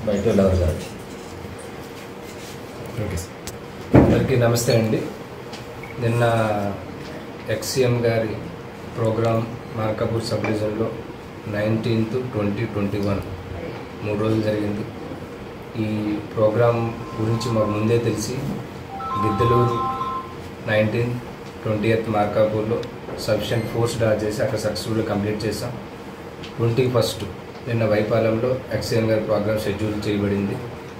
బయట వెళ్ళేవారు కాదు ఓకే సార్ అందరికీ నమస్తే అండి నిన్న ఎక్స్సీఎం గారి ప్రోగ్రామ్ మార్కాపూర్ సబ్ డివిజన్లో నైన్టీన్త్ ట్వంటీ ట్వంటీ వన్ మూడు రోజులు జరిగింది ఈ ప్రోగ్రాం గురించి మాకు ముందే తెలిసి గిద్దలూరు నైన్టీన్ ట్వంటీ ఎయిత్ మార్కాపూర్లో సఫిషియంట్ ఫోర్స్ డ్రా చేసి అక్కడ సక్సెస్ఫుల్గా కంప్లీట్ చేసాం ట్వంటీ ఫస్ట్ నిన్న వైపాలెంలో ఎక్స్సీఎం గారి ప్రోగ్రామ్ షెడ్యూల్ చేయబడింది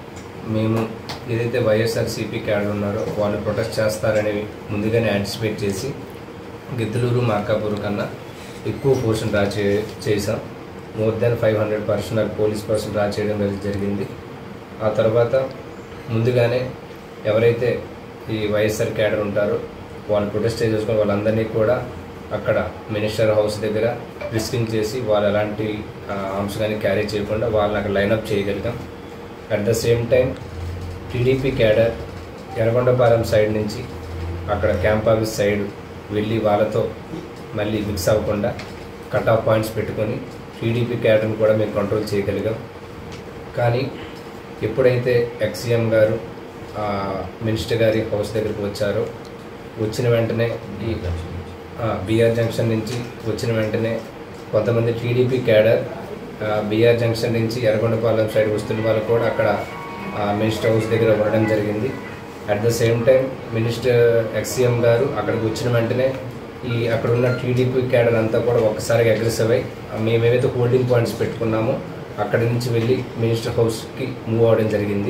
మేము ఏదైతే వైఎస్ఆర్సీపీ క్యాడర్ ఉన్నారో వాళ్ళు ప్రొటెస్ట్ చేస్తారని ముందుగానే యాంటిసిపేట్ చేసి గిద్దలూరు మార్కాపూర్ కన్నా ఎక్కువ ఫోర్స్ని డ్రా చే చేసాం more than five hundred personnel police person draw చేయడం అనేది జరిగింది ఆ తర్వాత ముందుగానే ఎవరైతే ఈ వైఎస్ఆర్ క్యాడర్ ఉంటారో వాళ్ళు ప్రొటెస్ట్ చేసుకుని వాళ్ళందరినీ కూడా అక్కడ మినిస్టర్ హౌస్ దగ్గర రిస్కింగ్ చేసి వాళ్ళు ఎలాంటి ఆర్మ్స్ కానీ క్యారీ చేయకుండా వాళ్ళని అక్కడ లైనప్ చేయగలిగాం at the same time TDP cadre Yerragondapalem side నుంచి అక్కడ క్యాంప్ ఆఫీస్ సైడ్ వెళ్ళి వాళ్ళతో మళ్ళీ మిక్స్ అవ్వకుండా కట్ ఆఫ్ పాయింట్స్ పెట్టుకొని టీడీపీ క్యాడర్ని కూడా మేము కంట్రోల్ చేయగలిగాం కానీ ఎప్పుడైతే ఎక్స్సీఎం గారు ఆ, మినిస్టర్ గారి హౌస్ దగ్గరికి వచ్చారో వచ్చిన వెంటనే ఈ బీఆర్ జంక్షన్ నుంచి వచ్చిన వెంటనే కొంతమంది టీడీపీ క్యాడర్ బీఆర్ జంక్షన్ నుంచి ఎర్రగొండపాలెం సైడ్ వస్తున్న వాళ్ళు కూడా అక్కడ ఆ, మినిస్టర్ హౌస్ దగ్గర ఉండడం జరిగింది at the same time minister ex CM గారు అక్కడికి వచ్చిన వెంటనే ఈ అక్కడ ఉన్న టీడీపీ క్యాడర్ అంతా కూడా ఒక్కసారిగా అగ్రెసివ్ అయ్యి ఆ, మేమేమైతే హోల్డింగ్ పాయింట్స్ పెట్టుకున్నామో అక్కడి నుంచి వెళ్ళి మినిస్టర్ హౌస్కి మూవ్ అవ్వడం జరిగింది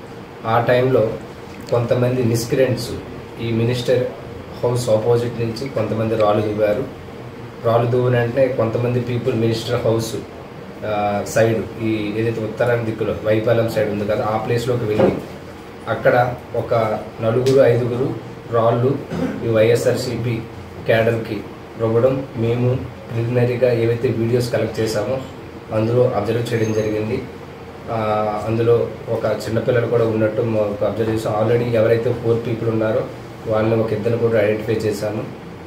ఆ టైంలో కొంతమంది మిస్క్రెంట్స్ ఈ మినిస్టర్ హౌస్ ఆపోజిట్ నుంచి కొంతమంది రాళ్ళు దిగారు రాళ్ళు దువ్విన వెంటనే కొంతమంది పీపుల్ మినిస్టర్ హౌస్ ఆ, సైడ్ ఈ ఏదైతే ఉత్తరాని దిక్కులో వైపాలెం సైడ్ ఉంది కదా ఆ ప్లేస్లోకి వెళ్ళి అక్కడ ఒక నలుగురు ఐదుగురు రాళ్ళు ఈ వైఎస్ఆర్సీపీ క్యాడర్కి రువ్వడం మేము ప్రిలిమినరీగా ఏవైతే వీడియోస్ కలెక్ట్ చేశామో అందులో అబ్జర్వ్ చేయడం జరిగింది ఆ, అందులో ఒక చిన్నపిల్లలు కూడా ఉన్నట్టు మాకు అబ్జర్వ్ చేసాం ఆల్రెడీ ఎవరైతే ఫోర్ పీపుల్ ఉన్నారో వాళ్ళని ఒక ఇద్దరు కూడా ఐడెంటిఫై చేశాము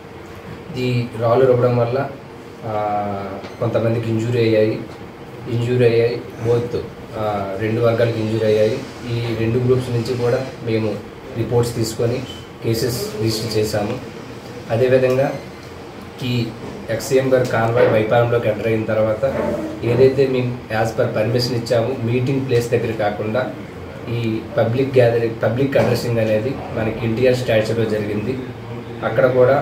ఈ రాళ్ళు రువ్వడం వల్ల ఆ, కొంతమందికి ఇంజూరీ అయ్యాయి ఇంజూరీ అయ్యాయి బోత్ ఆ, రెండు వర్గాలకు ఇంజూరీ అయ్యాయి ఈ రెండు గ్రూప్స్ నుంచి కూడా మేము రిపోర్ట్స్ తీసుకొని కేసెస్ రిజిస్టర్ చేశాము అదేవిధంగా ఈ ఎక్స్సీఎం గారు కాన్వాయ్ వైపాలెంలోకి ఎంటర్ అయిన తర్వాత ఏదైతే మేము యాజ్ పర్ పర్మిషన్ ఇచ్చామో మీటింగ్ ప్లేస్ దగ్గర కాకుండా ఈ పబ్లిక్ గ్యాదరింగ్ పబ్లిక్ అడ్రస్సింగ్ అనేది మనకి ఎన్టీఆర్ స్టాచ్యూలో జరిగింది అక్కడ కూడా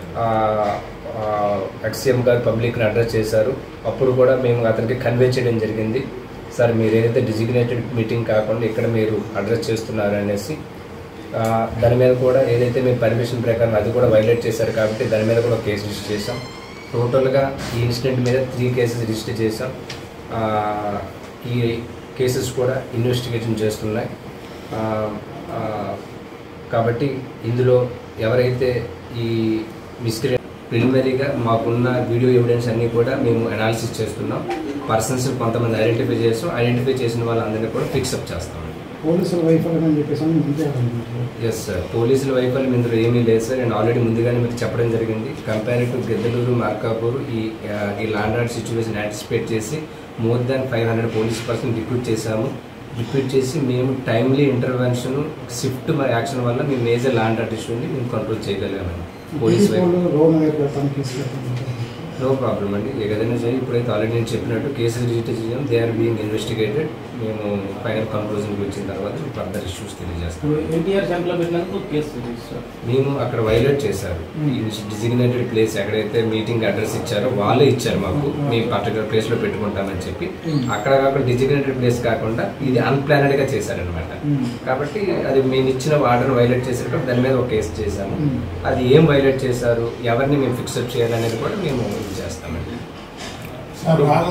ఎక్స్సీఎం గారు పబ్లిక్ని అడ్రస్ చేశారు అప్పుడు కూడా మేము అతనికి కన్వే చేయడం జరిగింది సార్ మీరు ఏదైతే డిజిగ్నేటెడ్ మీటింగ్ కాకుండా ఇక్కడ మీరు అడ్రస్ చేస్తున్నారు అనేసి ఆ, దాని మీద కూడా ఏదైతే మేము పర్మిషన్ ప్రకారం అది కూడా వైలేట్ చేశారు కాబట్టి దాని మీద కూడా ఒక కేసు రిజిస్టర్ చేసాం టోటల్గా ఈ ఇన్సిడెంట్ మీద త్రీ కేసెస్ రిజిస్టర్ చేసాం ఆ, ఈ కేసెస్ కూడా ఇన్వెస్టిగేషన్ చేస్తున్నాయి ఆ, ఆ, కాబట్టి ఇందులో ఎవరైతే ఈ మిస్క్రీ ప్రిలిమినరీగా మాకున్న వీడియో ఎవిడెన్స్ అన్నీ కూడా మేము అనాలిసిస్ చేస్తున్నాం పర్సన్స్ కొంతమంది ఐడెంటిఫై చేస్తాం ఐడెంటిఫై చేసిన వాళ్ళందరినీ కూడా ఫిక్సప్ చేస్తాం పోలీసుల వైఫల్యం అని చెప్పేసి అని ముందే అనుకుంటున్నారు ఎస్ సార్ పోలీసుల వైఫల్యం ఇందులో ఏమీ లేదు సార్ నేను ఆల్రెడీ ముందుగానే మీకు చెప్పడం జరిగింది కంపేర్ టు గెద్దలూరు మార్కాపూర్ ఈ ఆ, ఈ ల్యాండ్ ఆర్డ్ సిచ్యువేషన్ యాంటిసిపేట్ చేసి more than five hundred police person recruit చేశాము రిక్రూట్ చేసి మేము టైమ్లీ ఇంటర్వెన్షన్ షిఫ్ట్ యాక్షన్ వల్ల మేము మేజర్ ల్యాండ్ ఆర్డ్ ఇష్యూని మేము కంట్రోల్ చేయగలిగామండి పోలీస్ వైపు వాళ్ళు రోడ్ వైపు వెళ్తాను తీసుకెళ్తాను నో ప్రాబ్లం అండి ఏదైనా సరే ఇప్పుడైతే ఆల్రెడీ నేను చెప్పినట్టు కేసెస్ రిజిస్టర్ చేసాం దే ఆర్ బీయింగ్ ఇన్వెస్టిగేటెడ్ మేము ఫైనల్ కంక్లూజన్కి వచ్చిన తర్వాత ఫర్దర్ ఇష్యూస్ తెలియజేస్తాం ఎన్టీఆర్ సెంట్లో పెట్టినందుకు కేసు రిజిస్టర్ మేము అక్కడ వైలేట్ చేశారు ఈ డిజిగ్నేటెడ్ ప్లేస్ ఎక్కడైతే మీటింగ్ అడ్రస్ ఇచ్చారో వాళ్ళే ఇచ్చారు మాకు మీ పర్టికులర్ ప్లేస్ లో పెట్టుకుంటామని చెప్పి అక్కడ కాకుండా డిజిగ్నేటెడ్ ప్లేస్ కాకుండా ఇది అన్ప్లానెడ్ గా చేశారనమాట కాబట్టి అది మేము ఇచ్చిన ఆర్డర్ వైలేట్ చేశారు కాబట్టి దాని మీద ఒక కేసు చేశాము అది ఏం వైలేట్ చేశారు ఎవరిని మేము ఫిక్సప్ చేయాలనేది కూడా మేము ఇది చేస్తామండి సార్ వాళ్ళ